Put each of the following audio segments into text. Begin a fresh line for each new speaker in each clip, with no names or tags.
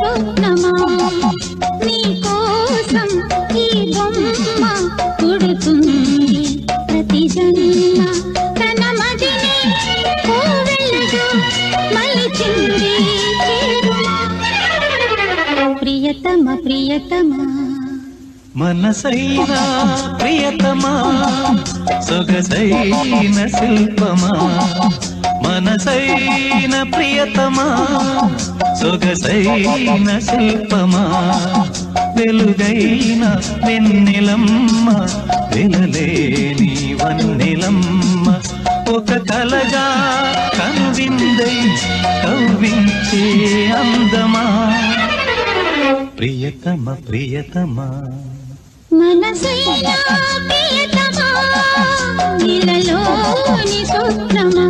స్వప్నమా నీ కోసం ఈ బొమ్మ పుడుతుంది ప్రతి జన్మ తన మదిని కోవెలగా మలిచింది చేరుమా ప్రియతమ ప్రియతమా
మనసైన ప్రియతమా సొగసైన శిల్పమా మనసైన ప్రియతమా సొగసైన శిల్పమా వెలుగైన వెన్నెలమ్మ వెలలేని వన్నెలమ్మ ఒక కలగా కనువిందై కవ్వించే అందమా ప్రియతమ ప్రియతమా
మనసైనా ప్రియతమా ఇలలోని స్వప్నమా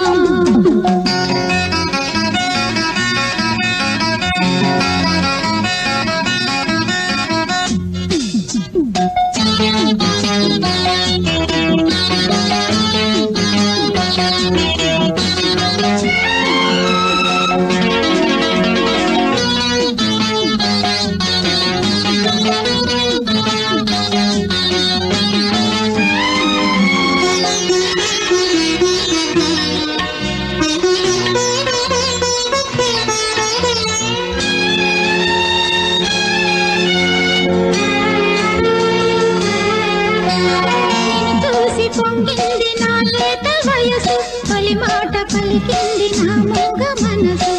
చూసి పొంగింది నా లేత వయసు తొలి మాట పలికింది నా మొగ మనసు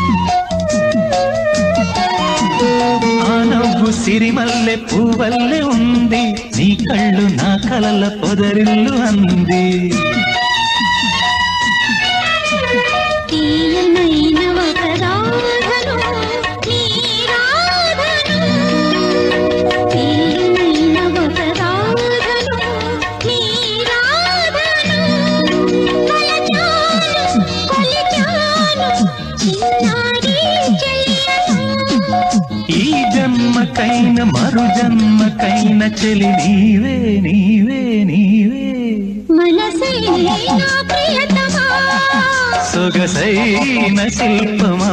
ఆ నవ్వు సిరిమల్లె పువ్వల్లె ఉంది నీ కళ్ళు నా కలల పొదరిల్లు అంది
తీయనైన ఒక రాధను నీ రాధను తీయనైన ఒక రాధను నీ రాధను కొలచాను కొలిచాను చిన్నారి చెలియను
ఈ జన్మకైన మరు జన్మకైన చెలి నీవే నీవే నీవే
మనసైనా ప్రియతమా
సొగసైన శిల్పమా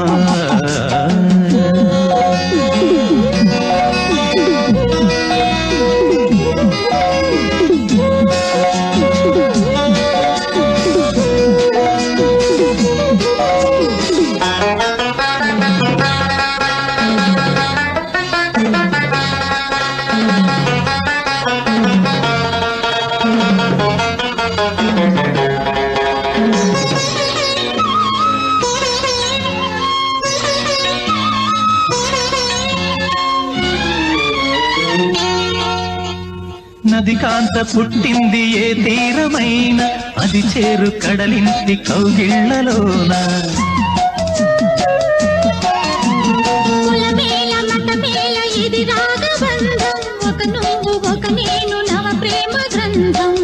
నది కాంత పుట్టింది ఏ తీరమైన అది చేరు కడలింటి కౌగిళ్లలోన
కులమేళ మతమేళ ఇది రాగబంధం ఒక నువ్వు ఒక నేను నవ ప్రేమ గ్రంథం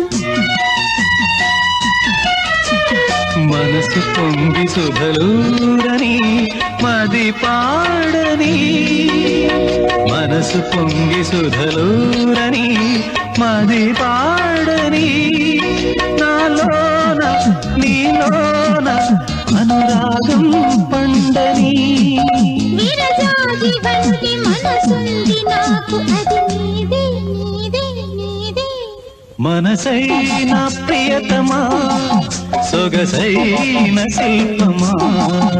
మనసు పొంగి సుధలూరని మది పాడని మనసు పొంగి సుధలూరని మది పాడని నాలోన నీలోన అనురాగం పండని
విరజాజి వంటి మనసుంది నాకు అది నీదే నీదే నీదే
మనసైన ప్రియతమా సొగసైన శిల్పమా